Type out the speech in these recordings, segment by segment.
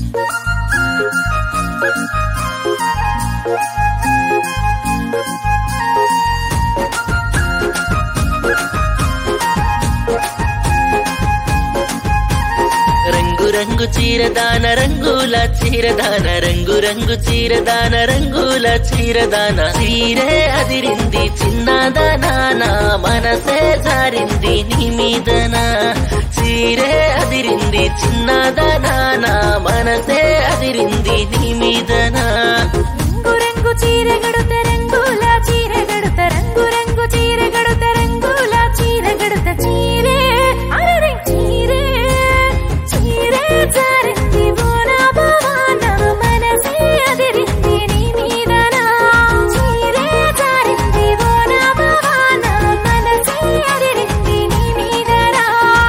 రంగు రంగు చీరదాన రంగుల చీరదాన రంగు రంగు చీరదాన రంగుల చీరదాన చీరే అదిరింది చిన్నదానా నా మనసే జారింది నీ మీదనా చీరే అదిరింది చిన్నదానా నా మనసే అదిరింది నీ మీదనా రంగు రంగు చీర గడుత రంగుల చీర గడుత రంగు రంగు చీర గడుత రంగుల చీర గడుత చీరే అరరే చీరే చీరే జారింది బోనా భవాన మనసే అదిరింది నీ మీదనా చీరే జారింది బోనా భవాన మనసే అదిరింది నీ మీదనా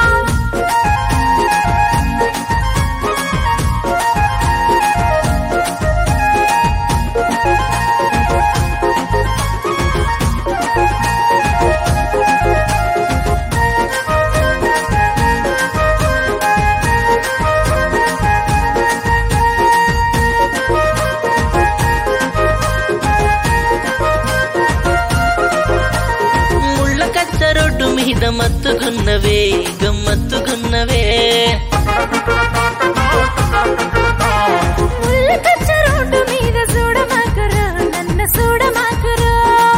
ముళ్ళ కచ్చ రోడ్డు మీద మత్తుకున్నవే గమ్మత్తుకున్నవే ముళ్ళ కచ్చ రోడ్డు మీద చూడమాకురా నన్ను చూడమాకురా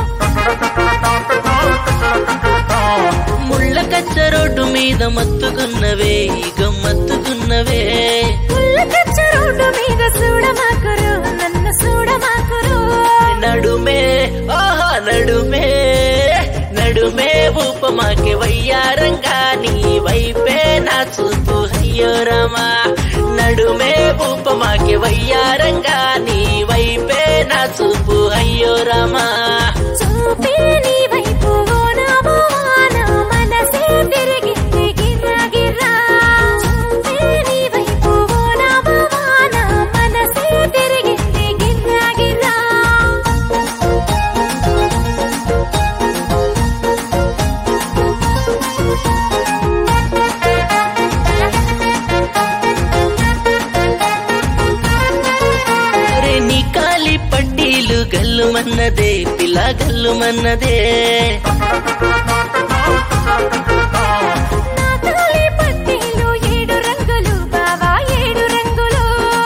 ముళ్ళ కచ్చ రోడ్డు మీద మత్తుకున్నవే గమ్మత్తుకున్నవే ముళ్ళ కచ్చ రోడ్డు మీద చూడమాకురు నన్ను చూడమాకురు నడుమే ఆహా నడుమే నడుమే ఉపమాకి వయ్యారంగా నీ వైపే నా చూస్తూ అయ్యో రామా నడుమే ఉపమాకి వయ్యారంగా నీ వైపే నా చూపు అయ్యో రామా చూపే నీ వైపు ఓ నా భవాన మనసే తిరిగింది గిర్రా గిర్రా చూపే నీ వైపు ఓ నా భవాన మనసే తిరిగింది గిర్రా గిర్రా అరే నీ కాలి పట్టీలు గల్లుమన్నదే పిల్ల గల్లుమన్నదే నా తాళి పట్టీలు ఏడు రంగులు బావా ఏడు రంగులు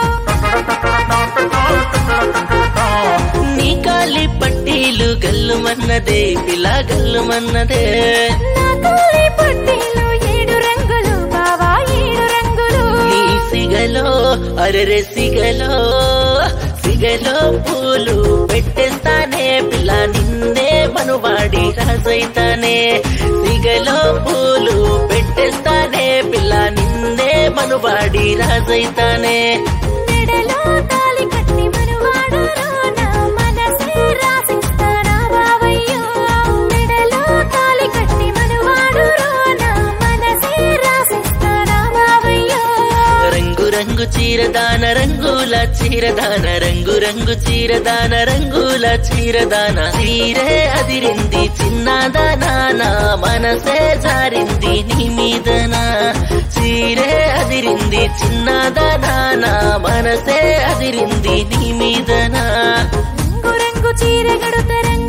నీ కాలి పట్టీలు గల్లుమన్నదే పిల్ల గల్లుమన్నదే నా తాళి పట్టీలు ఏడు రంగులు బావా ఏడు రంగులు నీ సిగలో అరెరె సిగలో సిగలో పూలు పెట్టేస్తానే పిల్ల నిన్నే మనువాడి రాజైతానే సిగలో పూలు పెట్టేస్తానే పిల్ల నిన్నే మనువాడి రాజైతానే మెడలో తాళి కట్టి మనువాడను నా మనసే రాసిస్తానా బావయ్యో మెడలో తాళి కట్టి మనువాడును నా మనసే రాసిస్తానా బావయ్యో రంగు రంగు చీరదాన రంగుల చీరదాన రంగు రంగు చీరదాన రంగుల చీరదాన చీరే అదిరింది చిన్నదానా నా మనసే జారింది నీ మీదనా చీరే అదిరింది చిన్నదానా నా మనసే అదిరింది నీ మీదనా రంగు రంగు చీర గడుత రంగు